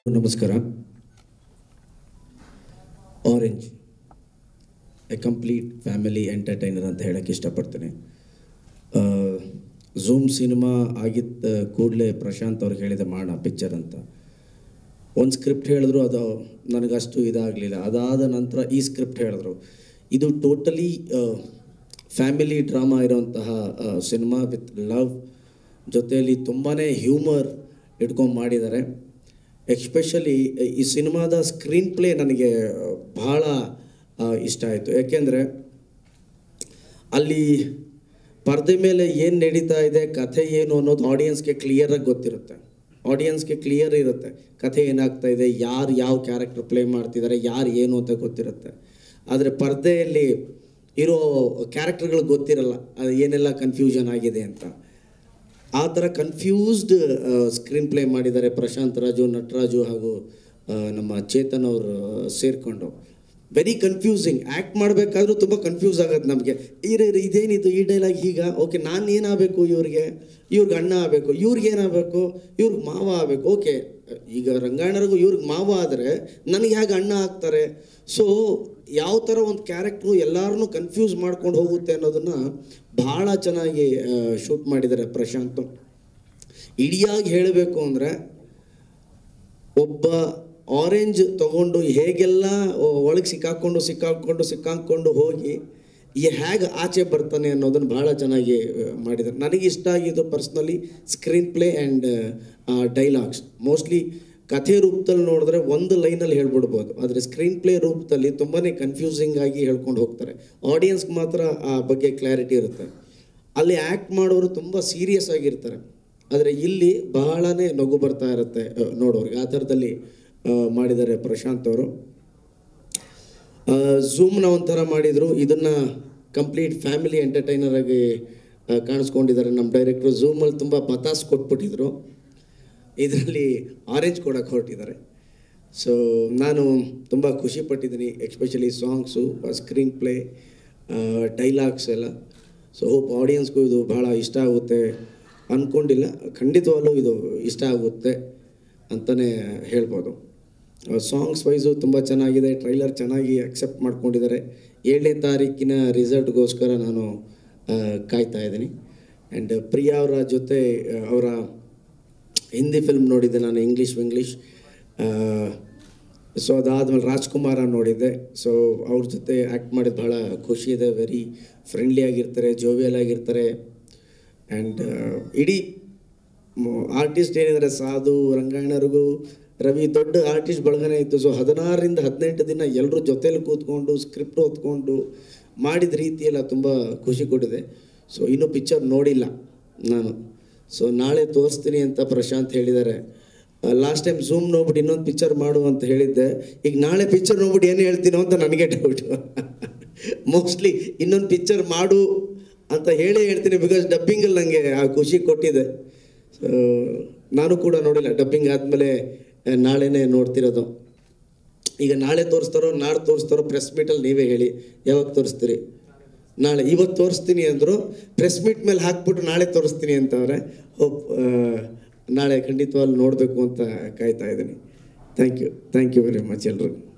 ನಮಸ್ಕಾರ Orange a complete family entertainer ಅಂತ ಹೇಳಕ್ಕೆ ಇಷ್ಟಪಡ್ತೇನೆ ಝೂಮ್ ಸಿನಿಮಾ ಆಗಿದ್ದ ಕೂಡಲೇ ಪ್ರಶಾಂತ್ ಅವ್ರಿಗೆ ಹೇಳಿದೆ ಮಾಡೋಣ ಪಿಕ್ಚರ್ ಅಂತ ಒಂದು ಸ್ಕ್ರಿಪ್ಟ್ ಹೇಳಿದ್ರು ಅದು ನನಗಷ್ಟು ಇದಾಗಲಿಲ್ಲ ಅದಾದ ನಂತರ ಈ ಸ್ಕ್ರಿಪ್ಟ್ ಹೇಳಿದ್ರು ಇದು ಟೋಟಲಿ ಫ್ಯಾಮಿಲಿ ಡ್ರಾಮಾ ಇರೋಂತಹ ಸಿನಿಮಾ ವಿತ್ ಲವ್ ಜೊತೆಯಲ್ಲಿ ತುಂಬಾ ಹ್ಯೂಮರ್ ಇಟ್ಕೊಂಡು ಮಾಡಿದ್ದಾರೆ ಎಕ್ಸ್ಪೆಷಲಿ ಈ ಸಿನಿಮಾದ ಸ್ಕ್ರೀನ್ ಪ್ಲೇ ನನಗೆ ಬಹಳ ಆ, ಇಷ್ಟ ಆಯಿತು ಯಾಕೆಂದರೆ ಅಲ್ಲಿ ಪರದೆ ಮೇಲೆ ಏನು ನಡೀತಾ ಇದೆ ಕಥೆ ಏನು ಅನ್ನೋದು ಆಡಿಯನ್ಸ್ಗೆ ಕ್ಲಿಯರಾಗಿ ಗೊತ್ತಿರುತ್ತೆ ಆಡಿಯನ್ಸ್ಗೆ ಕ್ಲಿಯರ್ ಇರುತ್ತೆ ಕಥೆ ಏನಾಗ್ತಾ ಇದೆ ಯಾರು ಯಾವ ಕ್ಯಾರೆಕ್ಟರ್ ಪ್ಲೇ ಮಾಡ್ತಿದ್ದಾರೆ ಯಾರು ಏನು ಅಂತ ಗೊತ್ತಿರುತ್ತೆ ಆದರೆ ಪರದೆಯಲ್ಲಿ ಇರೋ ಕ್ಯಾರೆಕ್ಟರ್ಗಳು ಗೊತ್ತಿರಲ್ಲ ಅದು ಏನೆಲ್ಲ ಕನ್ಫ್ಯೂಷನ್ ಆಗಿದೆ ಅಂತ ಆ ಥರ ಕನ್ಫ್ಯೂಸ್ಡ್ ಸ್ಕ್ರೀನ್ ಪ್ಲೇ ಮಾಡಿದ್ದಾರೆ ಪ್ರಶಾಂತ್ ರಾಜು ನಟರಾಜು ಹಾಗೂ ಆ, ನಮ್ಮ ಚೇತನ್ ಅವರು ಸೇರಿಕೊಂಡು ವೆರಿ ಕನ್ಫ್ಯೂಸಿಂಗ್ ಆ್ಯಕ್ಟ್ ಮಾಡಬೇಕಾದ್ರೂ ತುಂಬ ಕನ್ಫ್ಯೂಸ್ ಆಗುತ್ತೆ ನಮಗೆ ಇರ ಇದೇನಿದು ಈ ಡೈಲಾಗ್ ಈಗ ಓಕೆ ನಾನು ಏನಾಗಬೇಕು ಇವ್ರಿಗೆ ಇವ್ರಿಗೆ ಅಣ್ಣ ಆಗಬೇಕು ಇವ್ರಿಗೆ ಏನಾಗಬೇಕು ಇವ್ರಿಗೆ ಮಾವ ಆಗಬೇಕು ಓಕೆ ಈಗ ರಂಗಾಯಣರಿಗೂ ಇವ್ರಿಗೆ ಮಾವ ಆದರೆ ನನಗೆ ಹೇಗೆ ಅಣ್ಣ ಆಗ್ತಾರೆ ಸೊ ಯಾವ ಥರ ಒಂದು ಕ್ಯಾರೆಕ್ಟ್ರು ಎಲ್ಲರನ್ನೂ ಕನ್ಫ್ಯೂಸ್ ಮಾಡ್ಕೊಂಡು ಹೋಗುತ್ತೆ ಅನ್ನೋದನ್ನು ಭಾಳ ಚೆನ್ನಾಗಿ ಶೂಟ್ ಮಾಡಿದ್ದಾರೆ ಪ್ರಶಾಂತ್ ಇಡಿಯಾಗಿ ಹೇಳಬೇಕು ಅಂದರೆ ಒಬ್ಬ ಆರೆಂಜ್ ತಗೊಂಡು ಹೇಗೆಲ್ಲ ಒಳಗೆ ಸಿಕ್ಕಾಕೊಂಡು ಸಿಕ್ಕಾಕೊಂಡು ಸಿಕ್ಕಾಕೊಂಡು ಹೋಗಿ ಈ ಹೇಗೆ ಆಚೆ ಬರ್ತಾನೆ ಅನ್ನೋದನ್ನು ಭಾಳ ಚೆನ್ನಾಗಿ ಆ, ಮಾಡಿದ್ದಾರೆ ನನಗೆ ಇಷ್ಟ ಆಗಿದ್ದು personally screenplay and dialogues mostly ಕಥೆ ರೂಪದಲ್ಲಿ ನೋಡಿದ್ರೆ ಒಂದು ಲೈನಲ್ಲಿ ಹೇಳ್ಬಿಡ್ಬೋದು ಆದರೆ ಸ್ಕ್ರೀನ್ ಪ್ಲೇ ರೂಪದಲ್ಲಿ ತುಂಬಾ ಕನ್ಫ್ಯೂಸಿಂಗ್ ಆಗಿ ಹೇಳ್ಕೊಂಡು ಹೋಗ್ತಾರೆ ಆಡಿಯನ್ಸ್ಗೆ ಮಾತ್ರ ಆ ಬಗ್ಗೆ ಕ್ಲಾರಿಟಿ ಇರುತ್ತೆ ಅಲ್ಲಿ ಆ್ಯಕ್ಟ್ ಮಾಡೋರು ತುಂಬ ಸೀರಿಯಸ್ ಆಗಿರ್ತಾರೆ ಆದರೆ ಇಲ್ಲಿ ಬಹಳನೇ ನಗು ಬರ್ತಾ ಇರುತ್ತೆ ಆ, ನೋಡೋರಿಗೆ ಆ ಥರದಲ್ಲಿ ಆ, ಮಾಡಿದ್ದಾರೆ ಪ್ರಶಾಂತ್ ಅವರು ಝೂಮ್ನ ಒಂಥರ ಮಾಡಿದರು ಇದನ್ನು ಕಂಪ್ಲೀಟ್ ಫ್ಯಾಮಿಲಿ ಎಂಟರ್ಟೈನರ್ ಆಗಿ ಆ, ಕಾಣಿಸ್ಕೊಂಡಿದ್ದಾರೆ ನಮ್ಮ ಡೈರೆಕ್ಟ್ರು ಝೂಮಲ್ಲಿ ತುಂಬ ಪತಾಸ್ ಕೊಟ್ಬಿಟ್ಟಿದ್ರು ಇದರಲ್ಲಿ ಆರೆಂಜ್ ಕೊಡೋಕೆ ಹೊರಟಿದ್ದಾರೆ ಸೊ ನಾನು ತುಂಬ ಖುಷಿ ಪಟ್ಟಿದ್ದೀನಿ especially songs screenplay dialogues ಎಲ್ಲ ಸೊ ಹೋಪ್ ಆಡಿಯನ್ಸ್ಗೂ ಇದು ಭಾಳ ಇಷ್ಟ ಆಗುತ್ತೆ ಅಂದ್ಕೊಂಡಿಲ್ಲ ಖಂಡಿತವಾಗ್ಲೂ ಇದು ಇಷ್ಟ ಆಗುತ್ತೆ ಅಂತಲೇ ಹೇಳ್ಬೋದು ಸಾಂಗ್ಸ್ ವೈಸು ತುಂಬ ಚೆನ್ನಾಗಿದೆ ಟ್ರೈಲರ್ ಚೆನ್ನಾಗಿ ಅಕ್ಸೆಪ್ಟ್ ಮಾಡ್ಕೊಂಡಿದ್ದಾರೆ ಏಳನೇ ತಾರೀಕಿನ ರಿಸಲ್ಟ್ಗೋಸ್ಕರ ನಾನು ಆ, ಕಾಯ್ತಾ ಇದ್ದೀನಿ ಆ್ಯಂಡ್ ಪ್ರಿಯಾ ಅವರ ಜೊತೆ ಆ, ಅವರ ಹಿಂದಿ ಫಿಲ್ಮ್ ನೋಡಿದ್ದೆ ನಾನು ಇಂಗ್ಲೀಷ್ ಇಂಗ್ಲೀಷ್ ಸೊ ಅದಾದಮೇಲೆ ರಾಜ್ಕುಮಾರ ನೋಡಿದ್ದೆ ಸೊ ಅವ್ರ ಜೊತೆ ಆ್ಯಕ್ಟ್ ಮಾಡಿದ ಭಾಳ ಖುಷಿ ಇದೆ ವೆರಿ ಫ್ರೆಂಡ್ಲಿ ಆಗಿರ್ತಾರೆ ಜೋವಿಯಲ್ ಆಗಿರ್ತಾರೆ ಆ್ಯಂಡ್ ಇಡೀ ಆರ್ಟಿಸ್ಟ್ ಏನಿದ್ದಾರೆ ಸಾಧು ರಂಗಾಯಣರಿಗೂ ರವಿ ದೊಡ್ಡ ಆರ್ಟಿಸ್ಟ್ ಬಳಗನೆ ಇತ್ತು ಸೊ ಹದಿನಾರರಿಂದ ಹದಿನೆಂಟು ದಿನ ಎಲ್ಲರೂ ಜೊತೇಲಿ ಕೂತ್ಕೊಂಡು ಸ್ಕ್ರಿಪ್ಟ್ ಓದ್ಕೊಂಡು ಮಾಡಿದ ರೀತಿ ಎಲ್ಲ ತುಂಬ ಖುಷಿ ಕೊಟ್ಟಿದೆ ಸೊ ಇನ್ನೂ ಪಿಕ್ಚರ್ ನೋಡಿಲ್ಲ ನಾನು ಸೊ ನಾಳೆ ತೋರಿಸ್ತೀನಿ ಅಂತ ಪ್ರಶಾಂತ್ ಹೇಳಿದ್ದಾರೆ ಲಾಸ್ಟ್ ಟೈಮ್ ಝೂಮ್ ನೋಡ್ಬಿಟ್ಟು ಇನ್ನೊಂದು ಪಿಕ್ಚರ್ ಮಾಡು ಅಂತ ಹೇಳಿದ್ದೆ ಈಗ ನಾಳೆ ಪಿಕ್ಚರ್ ನೋಡ್ಬಿಟ್ಟು ಏನು ಹೇಳ್ತೀನೋ ಅಂತ ನನಗೆ ಡೌಟ್ ಮೋಸ್ಟ್ಲಿ ಇನ್ನೊಂದು ಪಿಕ್ಚರ್ ಮಾಡು ಅಂತ ಹೇಳೇ ಹೇಳ್ತೀನಿ ಬಿಕಾಸ್ ಡಬ್ಬಿಂಗಲ್ಲಿ ನನಗೆ ಆ ಖುಷಿ ಕೊಟ್ಟಿದೆ ಸೊ ನಾನು ಕೂಡ ನೋಡಿಲ್ಲ ಡಬ್ಬಿಂಗ್ ಆದಮೇಲೆ ನಾಳೆನೇ ನೋಡ್ತಿರೋದು ಈಗ ನಾಳೆ ತೋರಿಸ್ತಾರೋ ನಾಳೆ ತೋರಿಸ್ತಾರೋ ಪ್ರೆಸ್ ಮೀಟಲ್ಲಿ ನೀವೇ ಹೇಳಿ ಯಾವಾಗ ತೋರಿಸ್ತೀರಿ ನಾಳೆ ಇವತ್ತು ತೋರಿಸ್ತೀನಿ ಅಂದರು ಪ್ರೆಸ್ ಮೀಟ್ ಮೇಲೆ ಹಾಕ್ಬಿಟ್ಟು ನಾಳೆ ತೋರಿಸ್ತೀನಿ ಅಂತವ್ರೆ ಹೋಪ್ ನಾಳೆ ಖಂಡಿತವಾಗ್ಲೂ ನೋಡಬೇಕು ಅಂತ ಕಾಯ್ತಾ ಇದ್ದೀನಿ thank you thank you very much ಎಲ್ರಿಗೂ